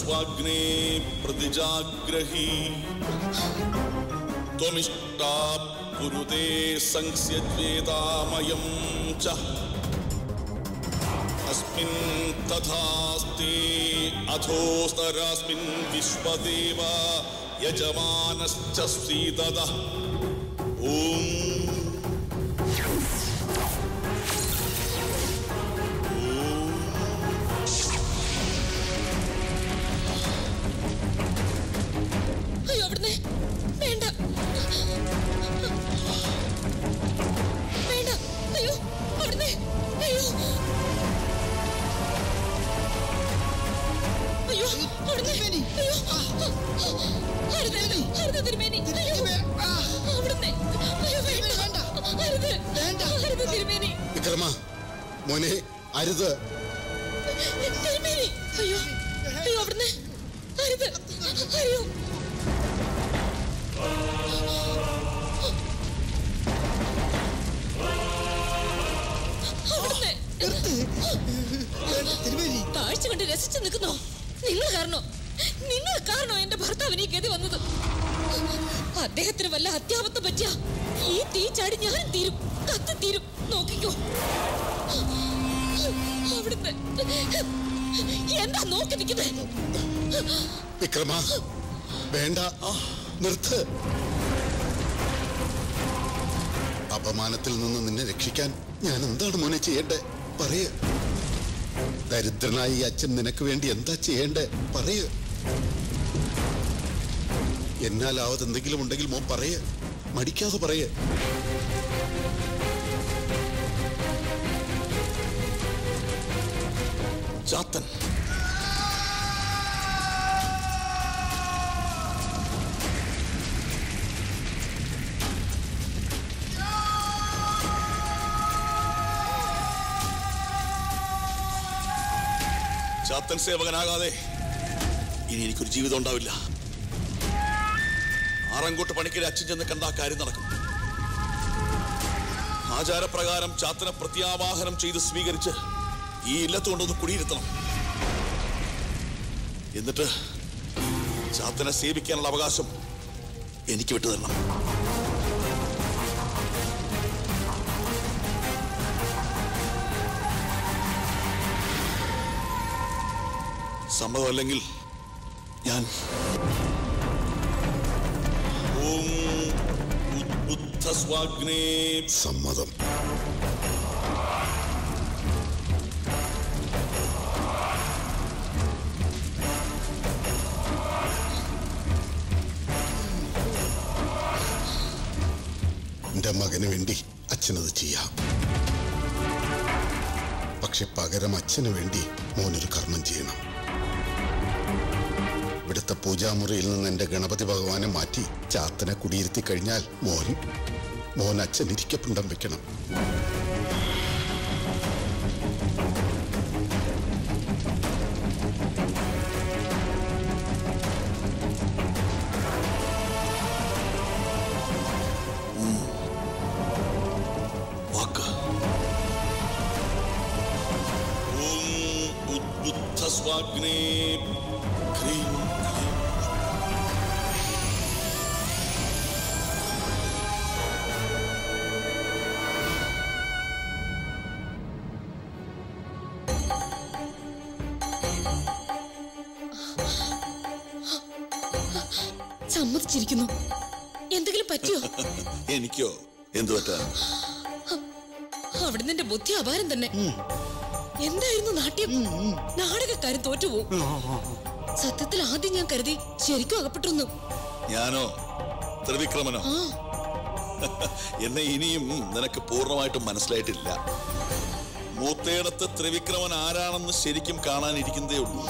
ഉദ്ബുദ്ധസ്വാഗ്നേ പ്രതിജാഗ്രഹീ त्वमिष्टा कुरुते संस्यज्वेदामयं च अस्मिन् तथास्ति अथोस्तरस्मिन् विश्वदेव यजमानश्च श्रीददः ॐ അയ്യോ അവിടുന്ന് വേണ്ട വേണ്ട അയ്യോ അവിടുന്ന് അയ്യോ അയ്യോ അവിടുന്ന് അയ്യോ അരുത് അരുത് തിരുമേനി അയ്യോ അവിടുന്ന് അയ്യോ വേണ്ട അരുത് അരുത് തിരുമേനി വിക്രമ മോനെ അരുത് തിരുമേനി അയ്യോ അയ്യോ അവിടുന്ന് അരുത് അയ്യോ അവിടുന്ന് താഴ്ച കണ്ട് രസിച്ചു നിൽക്കുന്നോ നിങ്ങൾ കാരണോ നിങ്ങൾ കാരണോ എന്റെ ഭർത്താവിന് ഈ ഗതി വന്നത് അദ്ദേഹത്തിന് വല്ല അത്യാപത്ത് പറ്റിയ ഈ തീ ചാടി ഞാൻ തീരും കത്തി തീരും നോക്കിക്കോ അവിടുന്ന് എന്താ നോക്കി നിൽക്കുന്നത് വിക്രമ വേണ്ട നിർത്ത് അപമാനത്തിൽ നിന്ന് നിന്നെ രക്ഷിക്കാൻ ഞാൻ എന്താണ് മോനെ ചെയ്യണ്ടേ പറയ ദരിദ്രനായി ഈ അച്ഛൻ നിനക്ക് വേണ്ടി എന്താ ചെയ്യണ്ടേ പറയ എന്നാലാവത് എന്തെങ്കിലും ഉണ്ടെങ്കിൽ മോൻ പറയ മടിക്കാതെ പറയ ചാത്തൻ ചാത്തൻ സേവകനാകാതെ ഇനി എനിക്കൊരു ജീവിതം ഉണ്ടാവില്ല ആറങ്കോട്ട് പണിക്കരെ അച്ഛൻ ചെന്ന് കണ്ട ആ കാര്യം നടക്കും ആചാരപ്രകാരം ചാത്തനെ പ്രത്യാവാഹനം ചെയ്ത് സ്വീകരിച്ച് ഈ ഇല്ലത്ത് കൊണ്ടൊന്ന് കുടിയിരുത്തണം എന്നിട്ട് ചാത്തനെ സേവിക്കാനുള്ള അവകാശം എനിക്ക് വിട്ടു തരണം സമ്മതമല്ലെങ്കിൽ ഞാൻ ഓം ഉദ്ബുദ്ധസ്വാഗ്നേ സമ്മതം എന്റെ മകന് വേണ്ടി അച്ഛനത് ചെയ്യാം പക്ഷെ പകരം അച്ഛന് വേണ്ടി മോനൊരു കർമ്മം ചെയ്യണം ഇവിടുത്തെ പൂജാമുറിയിൽ നിന്ന് എന്റെ ഗണപതി ഭഗവാനെ മാറ്റി ചാത്തനെ കുടിയിരുത്തി കഴിഞ്ഞാൽ മോൻ മോൻ അച്ഛൻ ഇരിക്കപ്പിണ്ടം വെക്കണം വാക്ക് ഓം ഉദ്ബുദ്ധസ്വാഗ്നേ ക്രീം ക്രീം സമ്മതിച്ചിരിക്കുന്നു എന്തെങ്കിലും പറ്റിയോ എനിക്കോ എന്തു പറ്റാ അവിടെ നിന്റെ ബുദ്ധി അപാരം തന്നെ എന്തായിരുന്നു നാട്യം നാടകക്കാരൻ തോറ്റുപോകും സത്യത്തിൽ ആദ്യം ഞാൻ കരുതി ശരിക്കും അകപ്പെട്ടു ഞാനോ ത്രിവിക്രമനോ ആ എന്നെ ഇനിയും നിനക്ക് പൂർണ്ണമായിട്ടും മനസ്സിലായിട്ടില്ല മൂത്തേടത്ത് ത്രിവിക്രമൻ ആരാണെന്ന് ശരിക്കും കാണാനിരിക്കുന്നതേ ഉള്ളൂ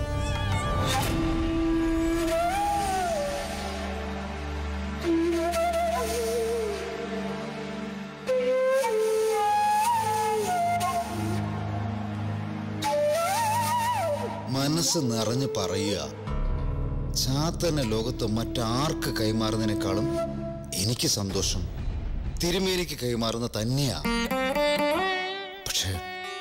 Thank മനസ്സ് നിറഞ്ഞ് പറയുക ചാത്തനെ ലോകത്ത് മറ്റാർക്ക് കൈമാറുന്നതിനേക്കാളും എനിക്ക് സന്തോഷം തിരുമേനിക്ക് കൈമാറുന്ന തന്നെയാ പക്ഷേ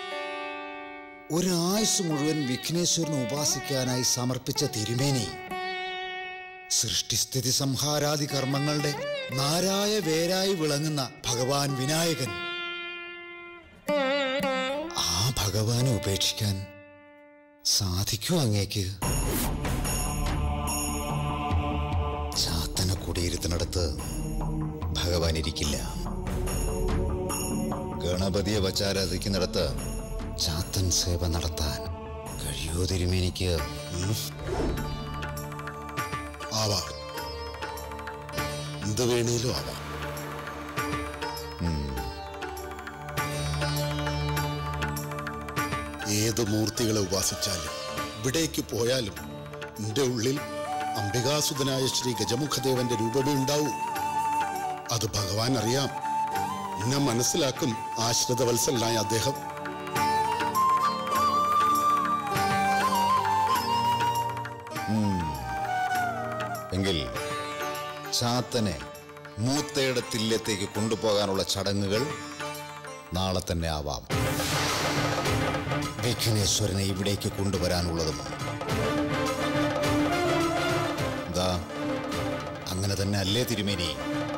ഒരായുസ് മുഴുവൻ വിഘ്നേശ്വരനെ ഉപാസിക്കാനായി സമർപ്പിച്ച തിരുമേനി സൃഷ്ടിസ്ഥിതി സംഹാരാദി കർമ്മങ്ങളുടെ നാരായ വേരായി വിളങ്ങുന്ന ഭഗവാൻ വിനായകൻ ആ ഭഗവാനെ ഉപേക്ഷിക്കാൻ സാധിക്കൂ അങ്ങേക്ക് ചാത്തന കുടിയിരുത്തിനടുത്ത് ഭഗവാൻ ഇരിക്കില്ല ഗണപതിയെ വച്ചാരാധിക്കുന്നിടത്ത് ചാത്തൻ സേവ നടത്താൻ കഴിയോ തിരുമേനിക്ക് ഉം? ആവാം എന്ത് വേണേലും ആവാം ഏത് മൂർത്തികളെ ഉപാസിച്ചാലും ഇവിടേക്ക് പോയാലും എൻ്റെ ഉള്ളിൽ അംബികാസുതനായ ശ്രീ ഗജമുഖദേവന്റെ രൂപമേ ഉണ്ടാവൂ അത് ഭഗവാൻ അറിയാം എന്നെ മനസ്സിലാക്കും ആശ്രിതവത്സലനായ അദ്ദേഹം എങ്കിൽ ചാത്തനെ മൂത്തയുടെ തില്ലത്തേക്ക് കൊണ്ടുപോകാനുള്ള ചടങ്ങുകൾ നാളെ തന്നെ ആവാം വിഘ്നേശ്വരനെ ഇവിടേക്ക് കൊണ്ടുവരാനുള്ളതും എന്താ അങ്ങനെ തന്നെ അല്ലേ തിരുമേനി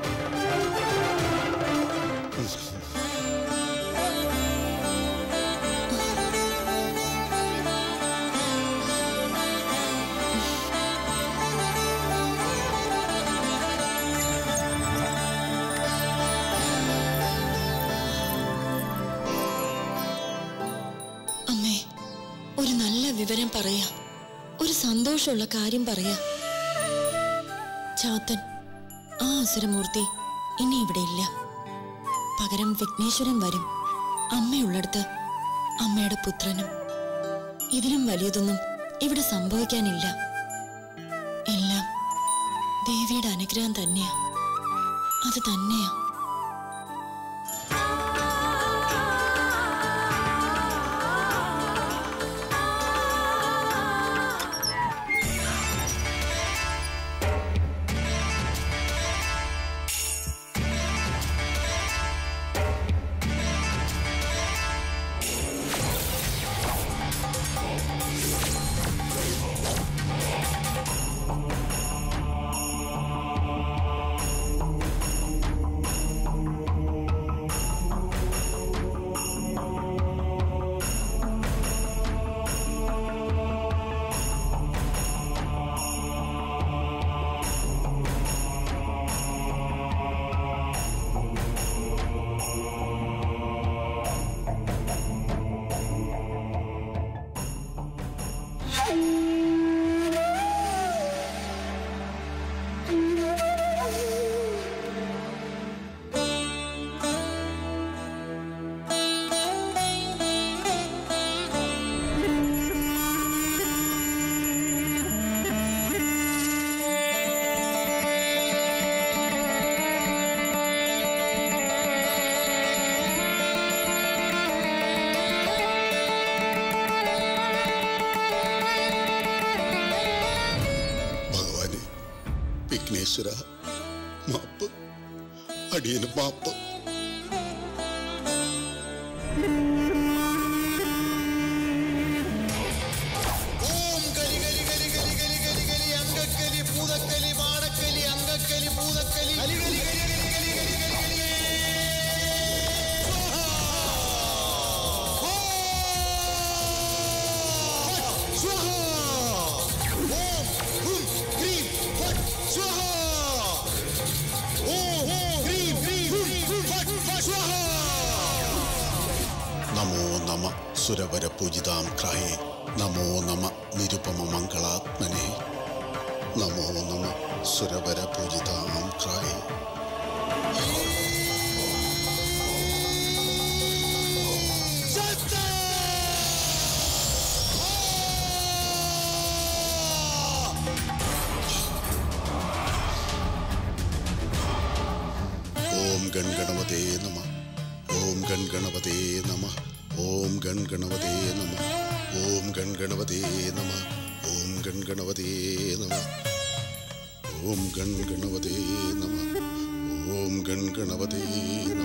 അമ്മേ ഒരു നല്ല വിവരം പറയാ ഒരു സന്തോഷമുള്ള കാര്യം പറയാ ചാത്തൻ ആ അസുരമൂർത്തി ഇനി ഇവിടെ ഇല്ല പകരം വിഘ്നേശ്വരൻ വരും അമ്മയുള്ളിടത്ത് അമ്മയുടെ പുത്രനും ഇതിലും വലിയതൊന്നും ഇവിടെ സംഭവിക്കാനില്ല എല്ലാം ദേവിയുടെ അനുഗ്രഹം തന്നെയാ അത് തന്നെയാ ഭഗവാനെ വിഘ്നേശ്വര മാപ്പ് അടിയന് മാപ്പ് ഓം കലി കലി കലി കലി കലി കലി കലി അങ്കക്കലി ഭൂതക്കലി വാടക്കലി അങ്കക്കലി ഭൂതക്കലി കലി കലി കലി കലി കലി കലി കലി കലി സ്വാഹാ ഓം ഹും ക്രീം ഫട്ട് സ്വാഹാ ഓം ക്രീം ക്രീം ഹും ഫട്ട് ഫട്ട് സ്വാഹാ നമോ നമ സുരവര പൂജിതാം ക്രായേ നമോ നമ നിരുപമ മംഗളാത്മനെ നമോ നമ സുരവര പൂജിതാം ക്രായേ ഓം ഗൺഗണപതേ നമ ഓം ഗൺഗണപതേ നമ ഓം ഗൺഗണപതേ നമ ഓം ഗൺഗണപതേ നമ ഗൺഗണവതേ നമ ഓം ഗൺഗണവതേ നമ ഓം ഗൺഗണവതേ നമ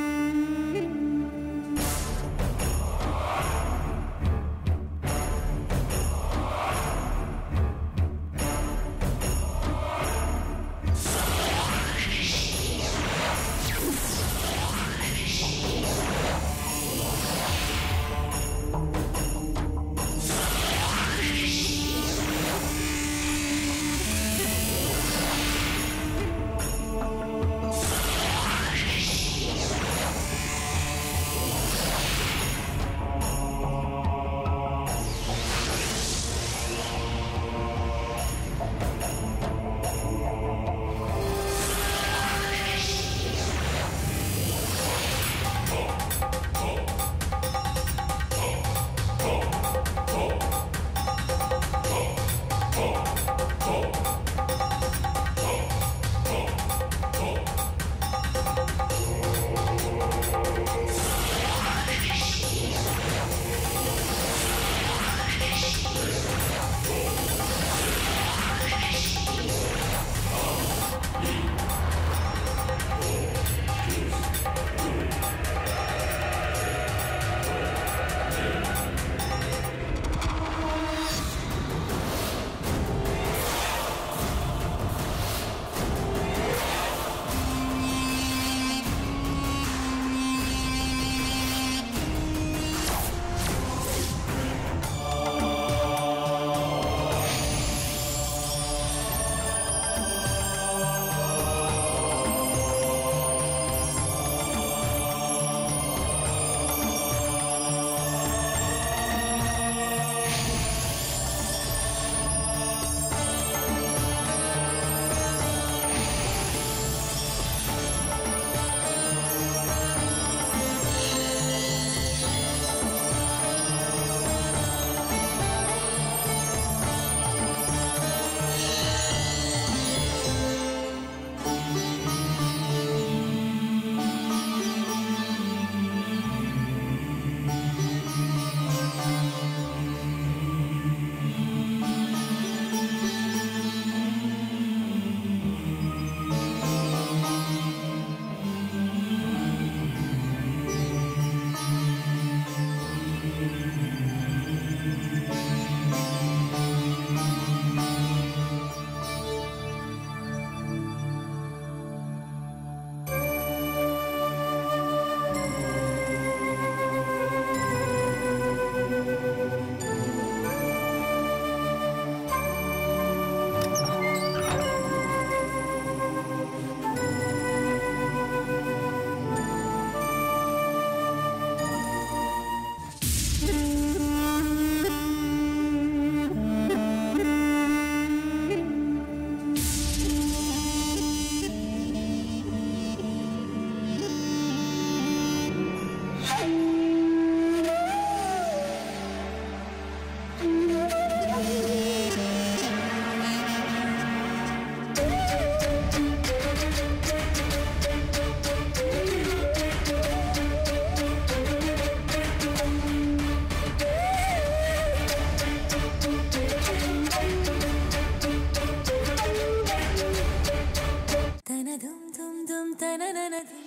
തനതും തും തും തനനനതും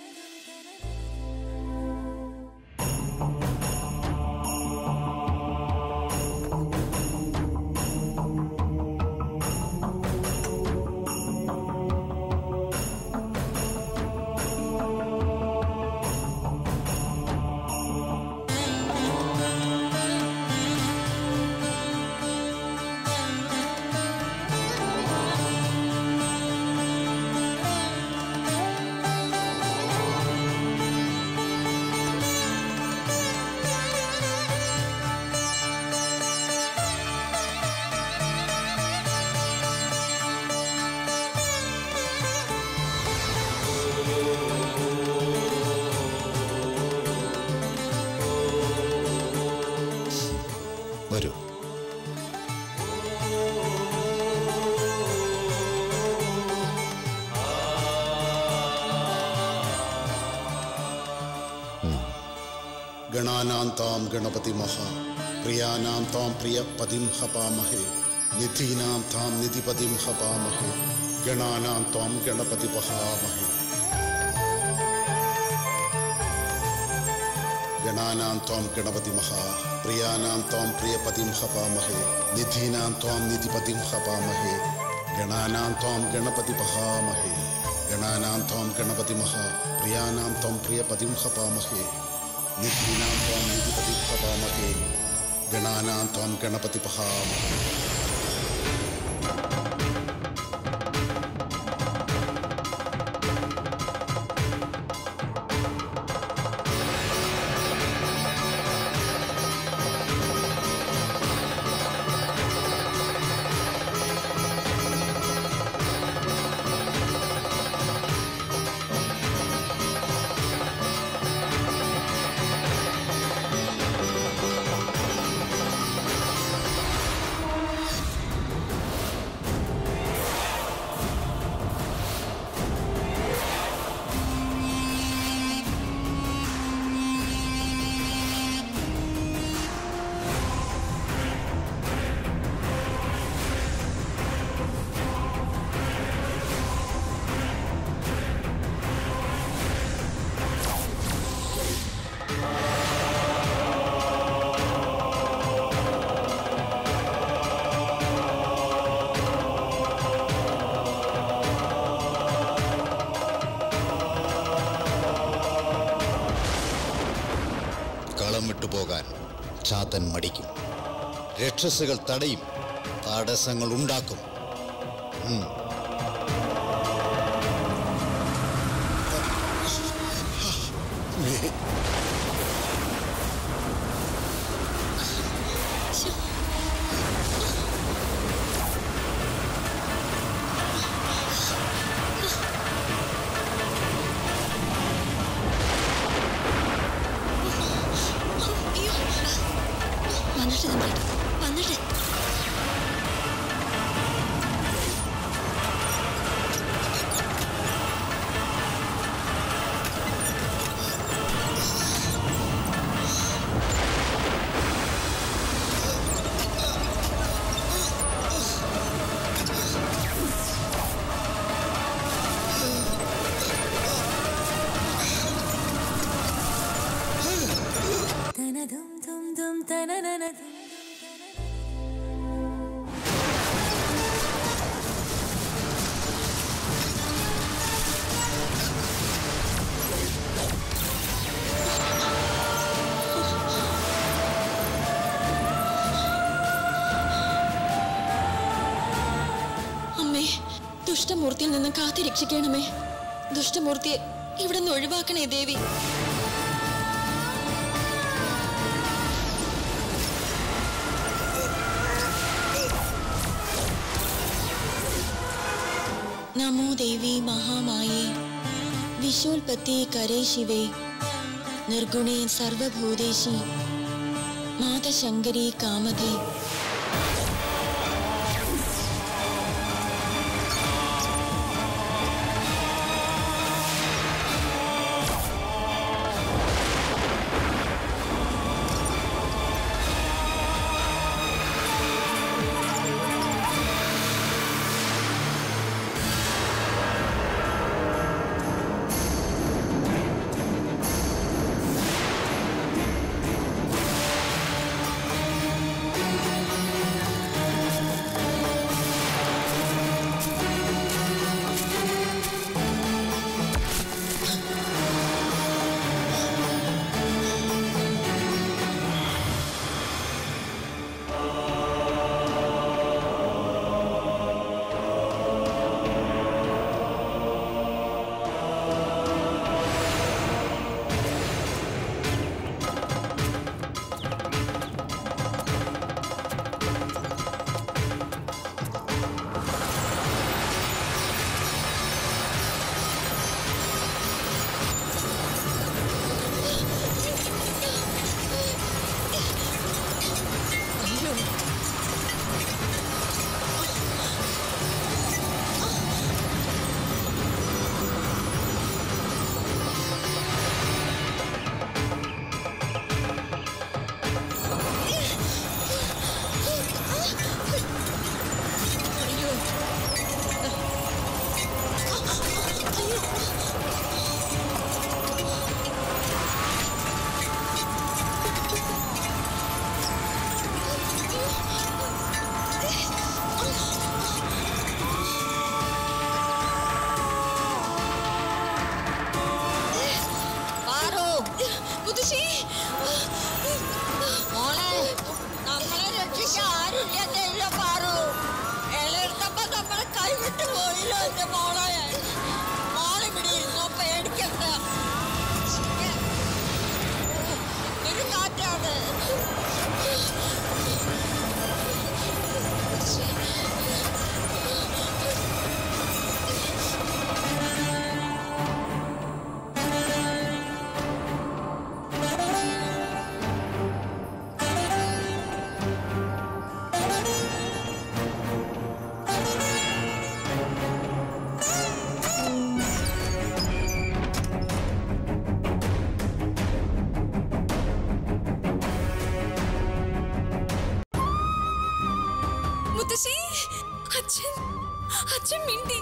വരൂ ഗണാനാം താം ഗണപതി മഹാ പ്രിയാനാം താം പ്രിയ പതിം ഹപാമഹേ നിധീനാം താം നിധിപതിം ഹപാമഹേ ഗണാനാം ത്വാം ഗണപതി പഹാമഹേ ഗണാനാം ത്വാം ഗണപതി മഹാ പ്രിയാനാം ത്വാം പ്രിയപതിം ഹപാമഹേ നിധീനാം ത്വാം നിധിപതിം ഹപാമഹേ ഗണാനാം ത്വാം ഗണപതി പഹാമഹേ ഗണാനാം ത്വാം ഗണപതി മഹാ പ്രിയാനാം ത്വാം പ്രിയപതിം ഹപാമഹേ നിധീനാം ത്വാം നിധിപതിം ഹപാമഹേ ഗണാനാം ത്വാം ഗണപതി പഹാമഹേ കളം വിട്ടുപോകാൻ ചാത്തൻ മടിക്കും രക്ഷസുകൾ തടയും തടസ്സങ്ങൾ ഉണ്ടാക്കും ഉം. അയ്യോ വന്നിട്ട് തമ്പിയേട്ടാ വന്നിട്ട് തനതും തും തും തനനനതും അമ്മേ ദുഷ്ടമൂർത്തിയിൽ നിന്ന് കാത്തി രക്ഷിക്കണമേ ദുഷ്ടമൂർത്തിയെ ഇവിടെ നിന്ന് ഒഴിവാക്കണേ ദേവി നമോ ദേവി മഹാമായേ വിശോൽപത്തി കരേ ശിവേ നിർഗുണേ സർവഭൂതേശി മാതശങ്കരി കാമധേ തനതും എന്റെ മോളെ മോളെ ഇവിടെ ഇരുന്നോ പേടിക്കണ്ട ഒരു കാറ്റാണ് മുത്തശ്ശി അച്ഛൻ അച്ഛൻ മിണ്ടി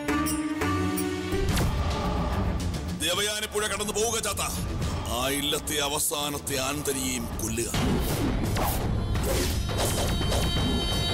ദേവയാനിപ്പുഴ കടന്നു പോവുക ചാത്ത ആ ഇല്ലത്തെ അവസാനത്തെ ആന്തരിയെയും കൊല്ലുക